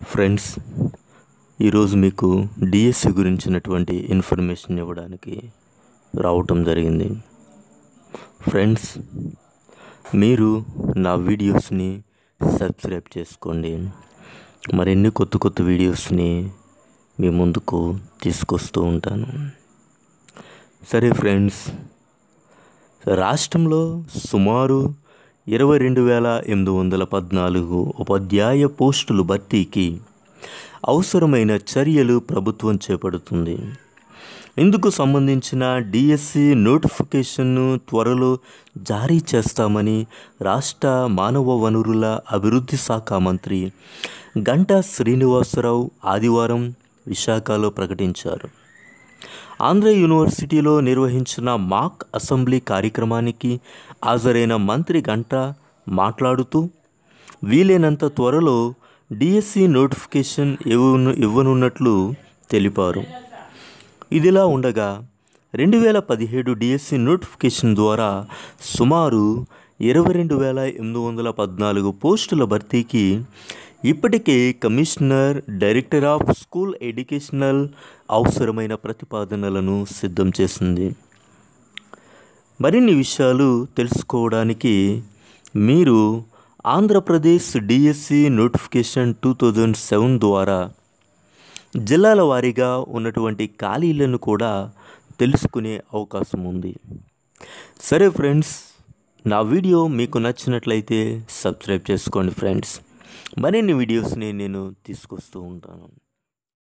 friends ఈరోజు మీకు DSC గురించినటువంటి ఇన్ఫర్మేషన్ ఇవ్వడానికి రావటం జరిగింది ఫ్రెండ్స్ మీరు నా వీడియోస్ని సబ్స్క్రైబ్ చేసుకోండి మరిన్ని కొత్త కొత్త వీడియోస్ని మీ ముందుకు తీసుకొస్తూ ఉంటాను సరే ఫ్రెండ్స్ రాష్ట్రంలో సుమారు ఇరవై రెండు వేల ఎనిమిది వందల పద్నాలుగు ఉపాధ్యాయ పోస్టులు భర్తీకి అవసరమైన చర్యలు ప్రభుత్వం చేపడుతుంది ఇందుకు సంబంధించిన డిఎస్సి నోటిఫికేషన్ను త్వరలో జారీ చేస్తామని రాష్ట్ర మానవ వనరుల అభివృద్ధి శాఖ మంత్రి గంటా శ్రీనివాసరావు ఆదివారం విశాఖలో ప్రకటించారు ఆంధ్ర యూనివర్సిటీలో నిర్వహించిన మాక్ అసెంబ్లీ కార్యక్రమానికి హాజరైన మంత్రి గంట మాట్లాడుతూ వీలైనంత త్వరలో డిఎస్సి నోటిఫికేషన్ ఇవ్వను ఇవ్వనున్నట్లు తెలిపారు ఇదిలా ఉండగా రెండు వేల పదిహేడు డిఎస్సి నోటిఫికేషన్ ద్వారా సుమారు ఇరవై రెండు వేల ఎనిమిది వందల పద్నాలుగు పోస్టుల భర్తీకి ఇప్పటికే commissioner director of school educational అవసరమైన ప్రతిపాదనలను సిద్ధం చేసింది మరిన్ని విషయాలు తెలుసుకోవడానికి మీరు Andhra Pradesh DSC notification two thousand seven ద్వారా జిల్లాల వారీగా ఉన్నటువంటి ఖాళీలను కూడా తెలుసుకునే అవకాశం ఉంది సరే ఫ్రెండ్స్ నా వీడియో మీకు నచ్చినట్లయితే సబ్స్క్రైబ్ చేసుకోండి ఫ్రెండ్స్ మరిన్ని వీడియోస్ని నేను తీసుకొస్తూ ఉంటాను